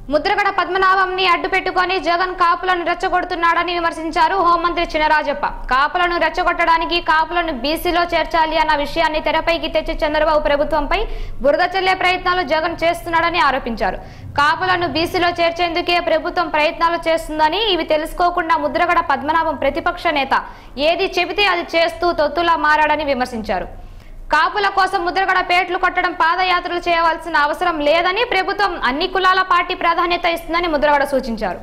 ముద్రగడ పద్మనాభంని అడ్డు పెట్టుకొని జగన్ కాపులను రెచ్చగొడుతున్నాడని విమర్శించారు హోంమంత్రి చినరాజప్ప కాపులను రెచ్చగొట్టడానికి కాపులను బీసీలో చేర్చాలి అన్న విషయాన్ని తెరపైకి తెచ్చి చంద్రబాబు ప్రభుత్వంపై బురద చల్లే ప్రయత్నాలు జగన్ చేస్తున్నాడని ఆరోపించారు కాపులను బీసీలో చేర్చేందుకే ప్రభుత్వం ప్రయత్నాలు చేస్తుందని ఇవి తెలుసుకోకుండా ముద్రగడ పద్మనాభం ప్రతిపక్ష నేత ఏది చెబితే అది చేస్తూ తొత్తులా మారాడని విమర్శించారు కాపుల కోసం ముద్రగడ పేట్లు కొట్టడం పాదయాత్రలు చేయవలసిన అవసరం లేదని ప్రభుత్వం అన్ని కులాల పార్టీ ప్రాధాన్యత ఇస్తుందని ముద్రగడ సూచించారు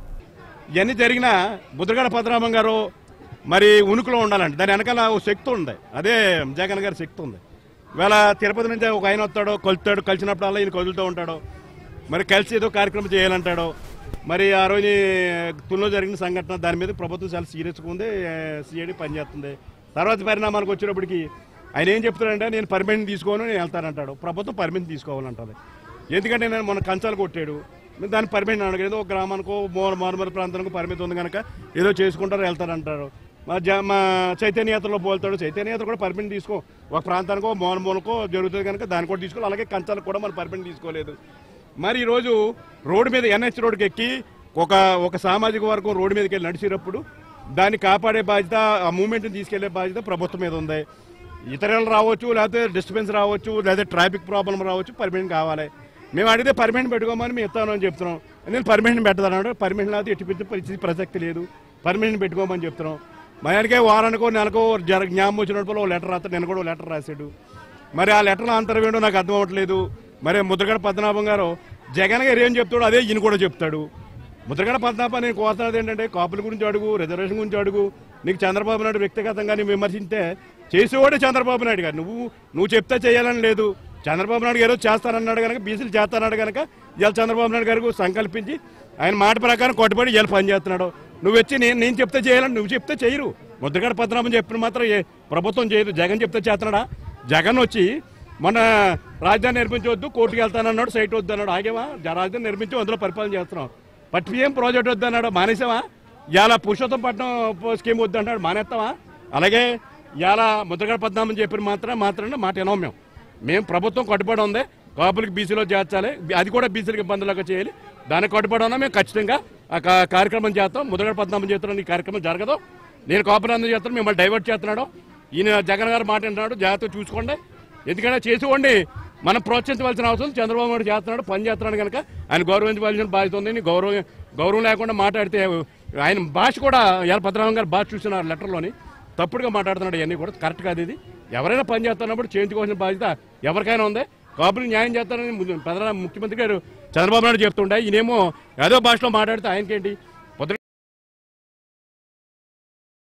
ఇవన్నీ జరిగినా ముద్రగడ పద్మనాభం గారు మరి ఉనికిలో ఉండాలండి దాని వెనకాల ఓ శక్తి ఉంది అదే జగన్ గారి శక్తి ఉంది ఇవాళ తిరుపతి నుంచి ఒక ఆయన వస్తాడు కొలుతాడు కలిసినప్పుడల్లా ఈయన కదులుతూ ఉంటాడు మరి కలిసి ఏదో కార్యక్రమం చేయాలంటాడు మరి ఆ రోజు తుల్లో జరిగిన సంఘటన దాని మీద ప్రభుత్వం చాలా సీరియస్గా ఉంది సిఐడి పనిచేస్తుంది తర్వాత పరిణామాలకు వచ్చినప్పటికి ఆయన ఏం చెప్తాడంటే నేను పర్మిషన్ తీసుకోను నేను వెళ్తానంటాడు ప్రభుత్వం పర్మిషన్ తీసుకోవాలంటుంది ఎందుకంటే నేను మొన్న కంచాలు కొట్టాడు మీరు దాని పర్మిషన్ అడగదు ఏదో ఒక గ్రామానికో మోర మారుమూల ప్రాంతానికి పరిమితి ఉంది కనుక ఏదో చేసుకుంటారు వెళ్తారంటారు మా జ మా చైతన్య యాత్రలో పోతాడు చైతన్య యాత్ర కూడా పర్మిషన్ తీసుకో ఒక ప్రాంతానికో మోనమూలకో జరుగుతుంది కనుక దాన్ని కూడా తీసుకోవాలి అలాగే కంచాలకు కూడా మనం పర్మిషన్ తీసుకోలేదు మరి ఈరోజు రోడ్డు మీద ఎన్హెచ్ రోడ్డుకి ఎక్కి ఒక ఒక సామాజిక వర్గం రోడ్డు మీదకి వెళ్ళి నడిచేటప్పుడు దాన్ని కాపాడే బాధ్యత ఆ మూమెంట్ని తీసుకెళ్లే బాధ్యత ప్రభుత్వం మీద ఉంది ఇతరులు రావచ్చు లేకపోతే డిస్టర్బెన్స్ రావచ్చు లేదా ట్రాఫిక్ ప్రాబ్లం రావచ్చు పర్మిషన్ కావాలి మేము అడిగితే పర్మిషన్ పెట్టుకోమని మేము ఇస్తాను అని చెప్తున్నాం నేను పర్మిషన్ పెట్టదన్నాడు పర్మిషన్ అయితే ఎట్టి పెట్టి పరిస్థితి ప్రసక్తి లేదు పర్మిషన్ పెట్టుకోమని చెప్తున్నాం మనకే వారానికో నెలకో జర జ్ఞాపకం వచ్చినప్పుడు ఓ లెటర్ రాస్తాడు నేను కూడా ఓ లెటర్ రాశాడు మరి ఆ లెటర్లో అంతరం ఏంటో నాకు అర్థం అవ్వట్లేదు మరి ముద్రగడ పద్మనాభం గారు జగన్ గారు ఏం చెప్తాడో అదే ఈయన కూడా చెప్తాడు ముద్రగడ పద్మనాభం నేను కోరుతున్నది ఏంటంటే కాపుల గురించి అడుగు రిజర్వేషన్ గురించి అడుగు నీకు చంద్రబాబు నాయుడు వ్యక్తిగతంగా నీ విమర్శింటే చేసేవాడే చంద్రబాబు నాయుడు గారు నువ్వు నువ్వు చెప్తే చేయాలని లేదు చంద్రబాబు నాయుడు గారు చేస్తానన్నాడు కనుక బీసీలు చేస్తానన్నాడు కనుక ఇవాళ చంద్రబాబు నాయుడు గారు సంకల్పించి ఆయన మాట ప్రకారం కొట్టుబడి ఇవాళ పని చేస్తున్నాడు నువ్వు వచ్చి నేను నేను చెప్తే చేయాలని నువ్వు చెప్తే చేయరు ముద్రగడ పద్మనాభం చెప్పిన మాత్రం ఏ ప్రభుత్వం చేయదు జగన్ చెప్తే చేస్తున్నాడా జగన్ వచ్చి మొన్న రాజధాని నిర్మించవద్దు కోర్టుకు వెళ్తానన్నాడు సైట్ వద్దు అన్నాడు ఆగేవా జ- రాజధాని నిర్మించి అందులో పరిపాలన చేస్తున్నాం పట్టి ఏం ప్రాజెక్ట్ వద్దు అన్నాడు మానేసావా ఇవాళ పురుషోత్తంపట్నం ప- స్కీమ్ వద్దు అంటాడు మానేస్తావా అలాగే ఇవాళ ముద్రగడ పద్నామం చెప్పిన మాత్రం మాత్రం మాట వినాం మేము మేము ప్రభుత్వం కట్టుబడి ఉంది కాపులకి బీసీలో చేర్చాలి బి- అది కూడా బీసీలకు ఇబ్బందులుగా చేయాలి దానికి కట్టుబడి ఉన్నా మేము ఖచ్చితంగా ఆ కా- కార్యక్రమం చేస్తాం ముద్రగడ పద్నామం చేస్తున్నాం ఈ కార్యక్రమం జరగదు నేను కాపులందరూ చేస్తాను మిమ్మల్ని డైవర్ట్ చేస్తున్నాడు ఈయన జగన్ గారు మాట అంటున్నాడు జాగ్రత్తగా చూసుకోండి ఎందుకంటే చేసుకోండి మనం ప్రోత్సహించవలసిన అవసరం చంద్రబాబు నాయుడు చేస్తున్నాడు పని చేస్తున్నాడు కనుక ఆయన గౌరవించవలసిన బాధ్యత ఉంది నీ గౌరవం గౌరవం లేకుండా మాట్లాడితే ఆయన భాష కూడా ఎలా పద్మనాభం గారు భాష చూసిన లెటర్లోని తప్పుడుగా మాట్లాడుతున్నాడు ఇవన్నీ కూడా కరెక్ట్ కాదు ఇది ఎవరైనా పని చేస్తున్నప్పుడు చేయించుకోవాల్సిన బాధ్యత ఎవరికైనా ఉంది కాబట్టి న్యాయం చేస్తారని ము- ప్రధాన ముఖ్యమంత్రి గారు చంద్రబాబు నాయుడు చెప్తుండే ఈయనేమో ఏదో భాషలో మాట్లాడితే ఆయనకేంటి